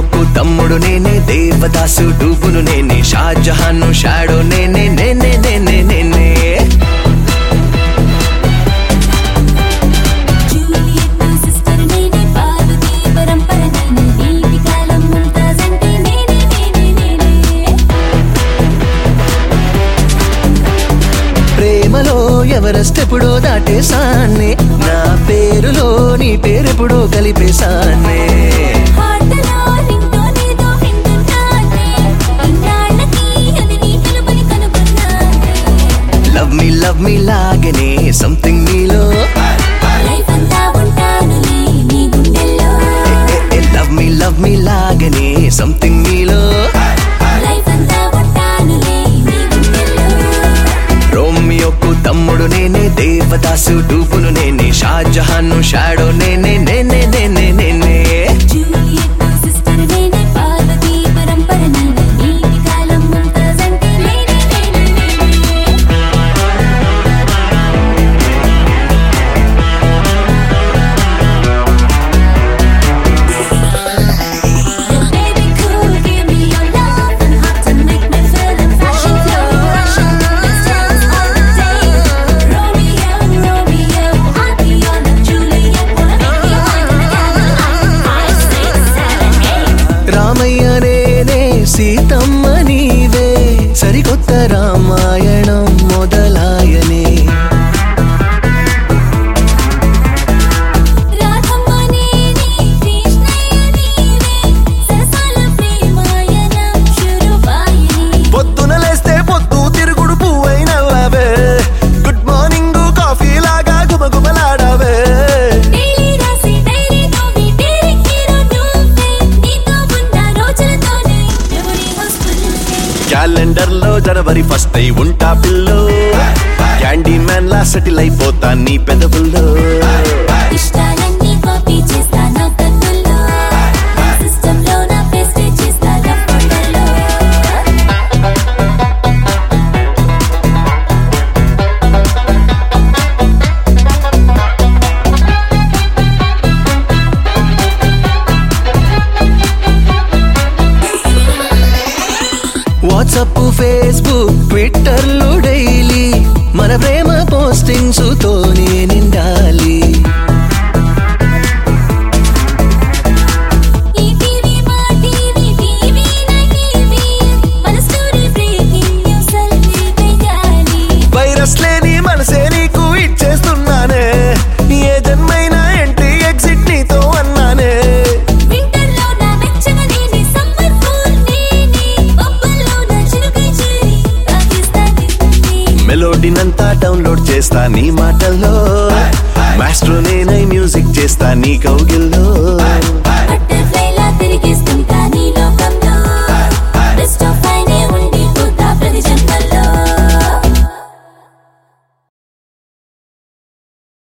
రోమియోకు తమ్ముడు నేనే దేవదాసు డూబును నేనే షాజహాన్ షాడో నేనే నేనే నేనే నేనే జూలియట్ సిస్టర్ నేనే పార్వతి పరంపర నేనే నీటి కాలం ముంతాజ్ అంటే నేనే నేనే నేనే ప్రేమలో ఎవరెస్ట్ ఎప్పుడో దాటేసాన్నే నా పేరులో నీ పేరెప్పుడో కలిపేశాన్నే హార్ట్లో రింగ్టోనేదో వింటున్నానే ఇన్నాళ్ళకి అది నీ కనుపని కనుగొన్నానే లవ్ మీ లవ్ మీ లాగనే సంథింగ్ నీలో లైఫ్ అంతా ఉంటానులే నీ గుండెల్లో లవ్ మీ లవ్ మీ లాగనే సంథింగ్ నీలో లైఫ్ అంతా ఉంటానులే నీ గుండెల్లో రోమియోకు తమ్ముడు నేనే దేవదాసు డూబును నేనే షాజహాన్ షాడో నేనే నేనే నేనే నేనే జూలియట్ సిస్టర్ నేనే పార్వతి పరంపర నేనే నీటి కాలం ముంతాజ్ అంటే నేనే నేనే నేనే Baby cool, give me your love and heart to make me feel in fashion flow. Let's dance all day. Romeo, Romeo, I'll be your love, Juliet. Wanna make me mine in the candlelight. Five, six, seven, eight. Ramayya నేనే సీతమ్మ నీవే సరికొత్త రామాయణం మొదలాయనే రాధమ్మ నేనే, కృష్ణయ్య నీవే. సరసాల ప్రేమాయణం శురువాయని. పొద్దున లేస్తే పొద్దు తిరుగుడు పువ్వైనవే గుడ్ మార్నింగ్ కాఫీ లాగా గుమగుమలాడవే డైలీ రాసి డైరీ నోవి డైరీ హీరో నువ్వే. నీతో ఉన్న రోజులతోనే మెమరీ హౌస్ ఫుల్ క్యాలెండర్ లో జనవరి ఫస్ట్ అయి ఉంటా పిల్లో క్యాండీ మ్యాన్ లా సెటిల్ అయిపోతా నీ పెదవుల్లో ఇష్టాలన్నీ కాపీ చేస్తా నా కన్నుల్లో సిస్టమ్ లో నా పేస్ట్ చేస్తా నా ఫోల్డర్లో వాట్సప్ ఫేస్బుక్ ట్విట్టర్లు డైలీ మన ప్రేమ పోస్టింగ్స్ తోనే నిండాలి ఈ టీవీ మా టీవీ టీవీ నా టీవీ మన స్టోరీ బ్రేకింగ్ న్యూస్ అల్లి వేయాలి వైరస్ లేని మనసే నీకు ఇచ్చేస్తున్నానే ఏ జన్మైనా ఎంట్రీ ఎగ్జిట్ నీతో అన్నానే వింటర్ లో నా వెచ్చగా నేనే సమ్మర్ కూల్ నేనే బొబ్బల్లో నా చిరుకై చేరి తాకిస్తా నిన్నే మెలోడీనంతా డౌన్లోడ్ చేస్తా నీ మాటల్లో మాస్టర్ నేనై మ్యూజిక్ చేస్తా నీ కౌగిల్లో